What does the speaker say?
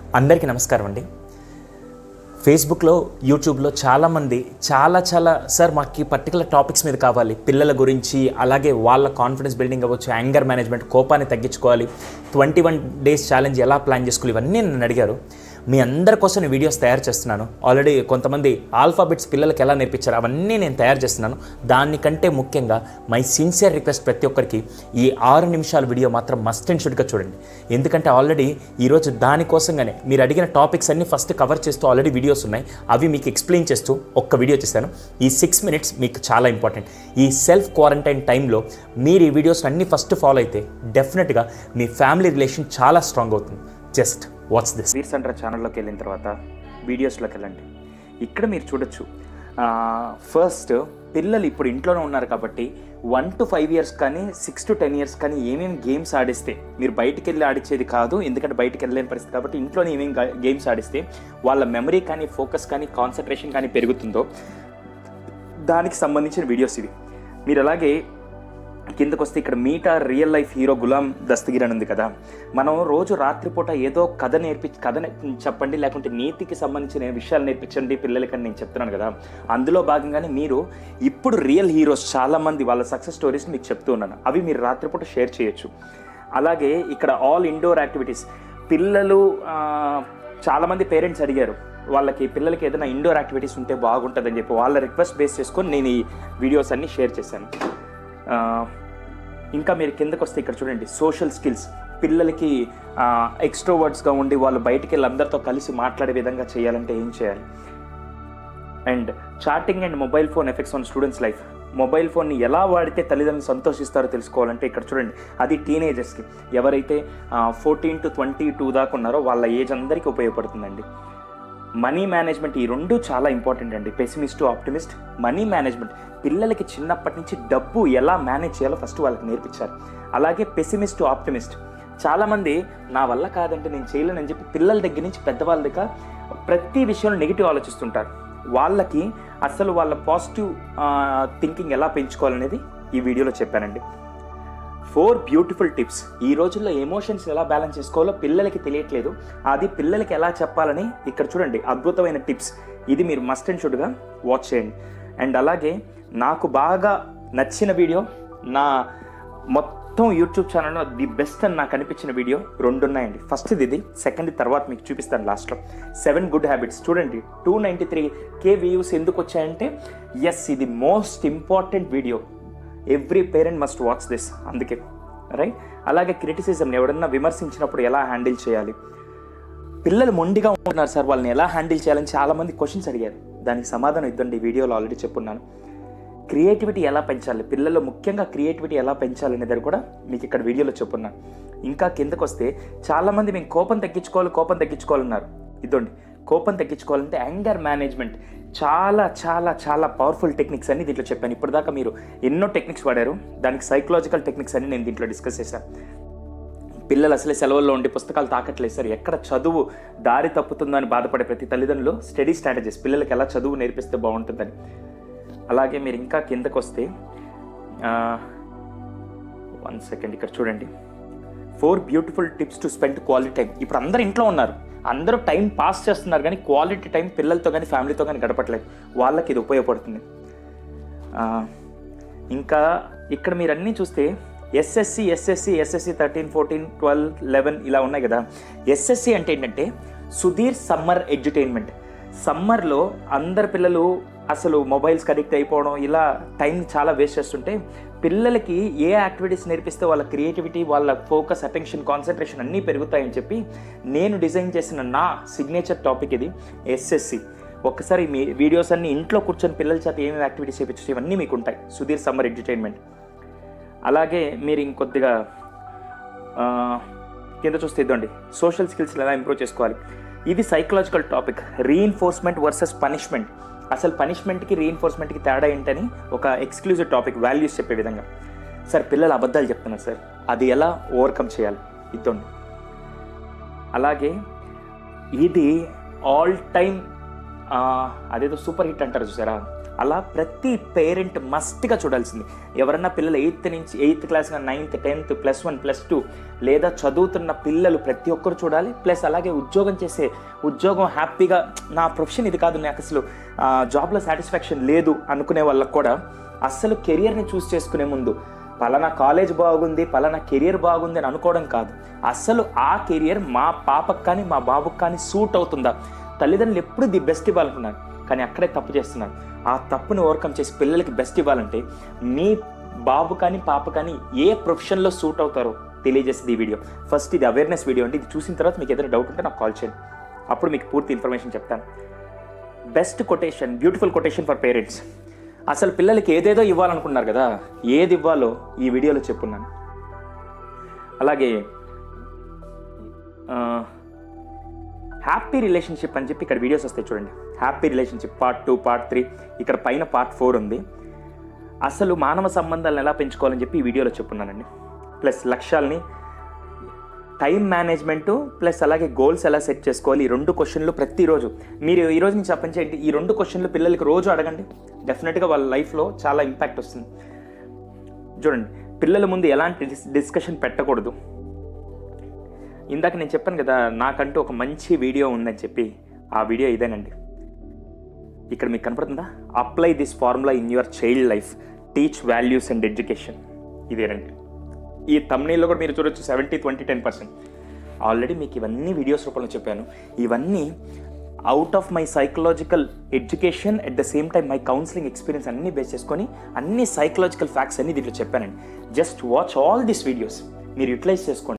అందరికీ నమస్కారం అండి ఫేస్బుక్లో యూట్యూబ్లో చాలామంది చాలా చాలా సార్ మాకు ఈ పర్టికులర్ టాపిక్స్ మీద కావాలి పిల్లల గురించి అలాగే వాళ్ళ కాన్ఫిడెన్స్ బిల్డింగ్ అవ్వచ్చు యాంగర్ మేనేజ్మెంట్ కోపాన్ని తగ్గించుకోవాలి ట్వంటీ వన్ డేస్ ఛాలెంజ్ ఎలా ప్లాన్ చేసుకోవాలి ఇవన్నీ నన్ను అడిగారు మీ అందరి కోసం నేను వీడియోస్ తయారు చేస్తున్నాను ఆల్రెడీ కొంతమంది ఆల్ఫాబెట్స్ పిల్లలకి ఎలా నేర్పించారు అవన్నీ నేను తయారు చేస్తున్నాను దానికంటే ముఖ్యంగా మై సిన్సియర్ రిక్వెస్ట్ ప్రతి ఒక్కరికి ఈ ఆరు నిమిషాల వీడియో మాత్రం మస్ట్ అండ్ షుడ్గా చూడండి ఎందుకంటే ఆల్రెడీ ఈరోజు దానికోసంగానే మీరు అడిగిన టాపిక్స్ అన్ని ఫస్ట్ కవర్ చేస్తూ ఆల్రెడీ వీడియోస్ ఉన్నాయి అవి మీకు ఎక్స్ప్లెయిన్ చేస్తూ ఒక్క వీడియో చేశాను ఈ సిక్స్ మినిట్స్ మీకు చాలా ఇంపార్టెంట్ ఈ సెల్ఫ్ క్వారంటైన్ టైంలో మీరు ఈ వీడియోస్ అన్ని ఫస్ట్ ఫాలో అయితే డెఫినెట్గా మీ ఫ్యామిలీ రిలేషన్ చాలా స్ట్రాంగ్ అవుతుంది జస్ట్ వాట్స్ దిస్ వీర్ సెంటర్ ఛానల్లోకి వెళ్ళిన తర్వాత వీడియోస్లోకి వెళ్ళండి ఇక్కడ మీరు చూడొచ్చు ఫస్ట్ పిల్లలు ఇప్పుడు ఇంట్లోనే ఉన్నారు కాబట్టి వన్ టు ఫైవ్ ఇయర్స్ కానీ సిక్స్ టు టెన్ ఇయర్స్ కానీ ఏమేమి గేమ్స్ ఆడిస్తే మీరు బయటికి వెళ్ళి ఆడించేది కాదు ఎందుకంటే బయటికి వెళ్ళలేని పరిస్థితి కాబట్టి ఇంట్లోనే ఏమేమి గేమ్స్ ఆడిస్తే వాళ్ళ మెమరీ కానీ ఫోకస్ కానీ కాన్సన్ట్రేషన్ కానీ పెరుగుతుందో దానికి సంబంధించిన వీడియోస్ ఇవి మీరు అలాగే కిందకు వస్తే ఇక్కడ మీటా real life hero Gulam Dastagiri అని ఉంది కదా మనం రోజు రాత్రిపూట ఏదో కథ నేర్పి కథ నే- చెప్పండి లేకుంటే నీతికి సంబంధించిన విషయాలు నేర్పించండి పిల్లలకని నేను చెప్తున్నాను కదా అందులో భాగంగానే మీరు ఇప్పుడు రియల్ హీరోస్ చాలామంది వాళ్ళ సక్సెస్ స్టోరీస్ మీకు చెప్తూ ఉన్నాను అవి మీరు రాత్రిపూట షేర్ చేయొచ్చు అలాగే ఇక్కడ ఆల్ ఇండోర్ యాక్టివిటీస్ పిల్లలు ఆ, చాలామంది పేరెంట్స్ అడిగారు వాళ్ళకి పిల్లలకి ఏదైనా ఇండోర్ యాక్టివిటీస్ ఉంటే బాగుంటుందని చెప్పి వాళ్ళ రిక్వెస్ట్ బేస్ చేసుకొని నేను ఈ వీడియోస్ అన్ని షేర్ చేశాను ఆ, ఇంకా మీరు కిందకు వస్తే ఇక్కడ చూడండి సోషల్ స్కిల్స్ పిల్లలకి ఎక్స్ట్రోవర్డ్స్గా ఉండి వాళ్ళు బయటికి వెళ్ళి అందరితో కలిసి మాట్లాడే విధంగా చేయాలంటే ఏం చేయాలి and chatting and mobile phone effects on students life mobile ఫోన్ని ఎలా వాడితే తల్లిదండ్రులు సంతోషిస్తారో తెలుసుకోవాలంటే ఇక్కడ చూడండి అది టీనేజర్స్కి ఎవరైతే ఫోర్టీన్ టు ట్వంటీ టూ దాకా ఉన్నారో వాళ్ళ ఏజ్ అందరికీ ఉపయోగపడుతుందండి మనీ మేనేజ్మెంట్ ఈ రెండు చాలా ఇంపార్టెంట్ అండి పెసిమిస్ట్ ఆప్టిమిస్ట్ మనీ మేనేజ్మెంట్ పిల్లలకి చిన్నప్పటి నుంచి డబ్బు ఎలా మేనేజ్ చేయాలో ఫస్ట్ వాళ్ళకి నేర్పించారు అలాగే పెసిమిస్ట్ ఆప్టిమిస్ట్ చాలామంది నా వల్ల కాదంటే నేను చేయలేనని చెప్పి పిల్లల దగ్గర నుంచి పెద్దవాళ్ళ దగ్గర ప్రతి విషయంలో నెగిటివ్ ఆలోచిస్తుంటారు వాళ్ళకి అసలు వాళ్ళ పాజిటివ్ థింకింగ్ ఎలా పెంచుకోవాలనేది ఈ వీడియోలో చెప్పానండి ఫోర్ బ్యూటిఫుల్ టిప్స్ ఈ రోజుల్లో ఎమోషన్స్ ఎలా బ్యాలెన్స్ చేసుకోవాలో పిల్లలకి తెలియట్లేదు అది పిల్లలకి ఎలా చెప్పాలని ఇక్కడ చూడండి అద్భుతమైన టిప్స్ ఇది మీరు మస్ట్ అండ్ షుడ్గా వాచ్ చేయండి అండ్ అలాగే నాకు బాగా నచ్చిన వీడియో నా మొత్తం యూట్యూబ్ ఛానల్లో ది బెస్ట్ అని నాకు అనిపించిన వీడియో రెండు ఉన్నాయండి ఫస్ట్ ఇది సెకండ్ తర్వాత మీకు చూపిస్తాను లాస్ట్లో సెవెన్ గుడ్ హ్యాబిట్స్ చూడండి two ninety three K views ఎందుకు వచ్చాయంటే ఎస్ ఇది most important video every parent must watch this అందుకే రైట్ అలాగే క్రిటిసిజం ఎవడన్నా విమర్శించినప్పుడు ఎలా హ్యాండిల్ చేయాలి పిల్లలు మొండిగా ఉంటున్నారు సార్ వాళ్ళని ఎలా హ్యాండిల్ చేయాలని చాలామంది క్వశ్చన్స్ అడిగారు దానికి సమాధానం ఇద్దండి ఈ వీడియోలో ఆల్రెడీ చెప్పున్నాను క్రియేటివిటీ ఎలా పెంచాలి పిల్లల్లో ముఖ్యంగా క్రియేటివిటీ ఎలా పెంచాలి అనేది కూడా మీకు ఇక్కడ వీడియోలో చెప్పున్నాను ఇంకా కిందకు వస్తే చాలామంది మేము కోపం తగ్గించుకోవాలి కోపం తగ్గించుకోవాలన్నారు ఇదండి కోపం తగ్గించుకోవాలంటే యాంగర్ మేనేజ్మెంట్ చాలా చాలా చాలా పవర్ఫుల్ టెక్నిక్స్ అన్ని దీంట్లో చెప్పాను ఇప్పటిదాకా మీరు ఎన్నో టెక్నిక్స్ వాడారు దానికి సైకలాజికల్ టెక్నిక్స్ అన్ని నేను దీంట్లో డిస్కస్ చేశాను పిల్లలు అసలే సెలవుల్లో ఉండి పుస్తకాలు తాకట్లేదు సార్ ఎక్కడ చదువు దారి తప్పుతుందో అని బాధపడే ప్రతి తల్లిదండ్రులు స్టడీ స్ట్రాటజీస్ పిల్లలకి ఎలా చదువు నేర్పిస్తే బాగుంటుందని అలాగే మీరు ఇంకా కిందకు వస్తే వన్ సెకండ్ ఇక్కడ చూడండి four beautiful tips to spend quality time ఇప్పుడు అందరు ఇంట్లో ఉన్నారు అందరూ టైం పాస్ చేస్తున్నారు కానీ క్వాలిటీ టైం పిల్లలతో కానీ ఫ్యామిలీతో కానీ గడపట్లేదు వాళ్ళకి ఇది ఉపయోగపడుతుంది ఆ, ఇంకా ఇక్కడ మీరు అన్నీ చూస్తే SSC SSC SSC thirteen fourteen twelve eleven ఇలా ఉన్నాయి కదా ఎస్ఎస్సి అంటే ఏంటంటే సుధీర్ సమ్మర్ ఎడ్యుటైన్మెంట్ సమ్మర్లో అందరు పిల్లలు అసలు మొబైల్స్కి అడిక్ట్ అయిపోవడం ఇలా టైం చాలా వేస్ట్ చేస్తుంటే పిల్లలకి ఏ యాక్టివిటీస్ నేర్పిస్తే వాళ్ళ క్రియేటివిటీ వాళ్ళ ఫోకస్ అటెన్షన్ కాన్సన్ట్రేషన్ అన్నీ పెరుగుతాయని చెప్పి నేను డిజైన్ చేసిన నా సిగ్నేచర్ టాపిక్ ఇది ఎస్ఎస్సి ఒక్కసారి మీ వీడియోస్ అన్ని ఇంట్లో కూర్చొని పిల్లల చేత ఏమేమి యాక్టివిటీస్ చేయించు ఇవన్నీ మీకు ఉంటాయి సుధీర్ సమ్మర్ ఎంటర్టైన్మెంట్ అలాగే మీరు ఇంకొద్దిగా ఆ, కింద చూస్తే ఇద్దండి సోషల్ స్కిల్స్ ఎలా ఇంప్రూవ్ చేసుకోవాలి ఇది psychological topic reinforcement versus punishment అసలు పనిష్మెంట్కి రీఇన్ఫోర్స్మెంట్కి తేడా ఏంటని ఒక ఎక్స్క్లూజివ్ టాపిక్ వాల్యూస్ చెప్పే విధంగా సార్ పిల్లలు అబద్ధాలు చెప్తున్నారు సార్ అది ఎలా ఓవర్కమ్ చేయాలి ఇద్దండి అలాగే ఇది ఆల్ టైమ్ అదేదో సూపర్ హిట్ అంటారు చూసారా అలా ప్రతి పేరెంట్ మస్ట్గా చూడాల్సింది ఎవరన్నా పిల్లలు ఎయిత్ నుంచి eighth class ninth tenth plus one plus two లేదా చదువుతున్న పిల్లలు ప్రతి ఒక్కరు చూడాలి ప్లస్ అలాగే ఉద్యోగం చేసే ఉద్యోగం హ్యాపీగా నా ప్రొఫెషన్ ఇది కాదు నాకు అసలు ఆ, జాబ్లో సాటిస్ఫాక్షన్ లేదు అనుకునే వాళ్ళకు కూడా అస్సలు కెరియర్ని చూస్ చేసుకునే ముందు పలానా కాలేజ్ బాగుంది పలానా కెరియర్ బాగుంది అని అనుకోవడం కాదు అసలు ఆ కెరియర్ మా పాపకు కానీ మా బాబుకు కానీ సూట్ అవుతుందా తల్లిదండ్రులు ఎప్పుడు ది బెస్ట్ ఇవ్వాలనుకున్నారు కానీ అక్కడే తప్పు చేస్తున్నారు ఆ తప్పుని ఓవర్కమ్ చేసి పిల్లలకి బెస్ట్ ఇవ్వాలంటే మీ బాబు కానీ పాప కానీ ఏ ప్రొఫెషన్లో సూట్ అవుతారో తెలియజేసేది ఈ వీడియో ఫస్ట్ ఇది అవేర్నెస్ వీడియో అంటే ఇది చూసిన తర్వాత మీకు ఏదైనా డౌట్ ఉంటే నాకు కాల్ చేయండి అప్పుడు మీకు పూర్తి ఇన్ఫర్మేషన్ చెప్తాను best quotation beautiful quotation for parents అసలు పిల్లలకి ఏదేదో ఇవ్వాలనుకున్నారు కదా ఏది ఇవ్వాలో ఈ వీడియోలో చెప్పున్నాను అలాగే హ్యాపీ రిలేషన్షిప్ అని చెప్పి ఇక్కడ వీడియోస్ వస్తాయి చూడండి happy relationship part two part three ఇక్కడ పైన పార్ట్ ఫోర్ ఉంది అసలు మానవ సంబంధాలను ఎలా పెంచుకోవాలని చెప్పి ఈ వీడియోలో చెప్పున్నానండి ప్లస్ లక్ష్యాలని టైం మేనేజ్మెంట్ ప్లస్ అలాగే గోల్స్ ఎలా సెట్ చేసుకోవాలి ఈ రెండు క్వశ్చన్లు ప్రతిరోజు మీరు ఈ రోజు నుంచి చెప్పండి చేయండి ఈ రెండు క్వశ్చన్లు పిల్లలకి రోజు అడగండి డెఫినెట్గా వాళ్ళ లైఫ్లో చాలా ఇంపాక్ట్ వస్తుంది చూడండి పిల్లల ముందు ఎలాంటి డిస్ డిస్కషన్ పెట్టకూడదు ఇందాక నేను చెప్పాను కదా నాకంటూ ఒక మంచి వీడియో ఉందని చెప్పి ఆ వీడియో ఇదేనండి ఇక్కడ మీకు కనపడుతుందా apply this formula in your child life teach values and education ఇదేనండి ఈ తమ్నీల్లో కూడా మీరు చూడొచ్చు seventy twenty ten percent already మీకు ఇవన్నీ వీడియోస్ రూపంలో చెప్పాను ఇవన్నీ out of my psychological education at the same time my counselling experience అన్ని బేస్ చేసుకొని అన్ని సైకలాజికల్ ఫ్యాక్ట్స్ అన్ని దీంట్లో చెప్పానండి just watch all this videos మీరు యూటిలైజ్ చేసుకోండి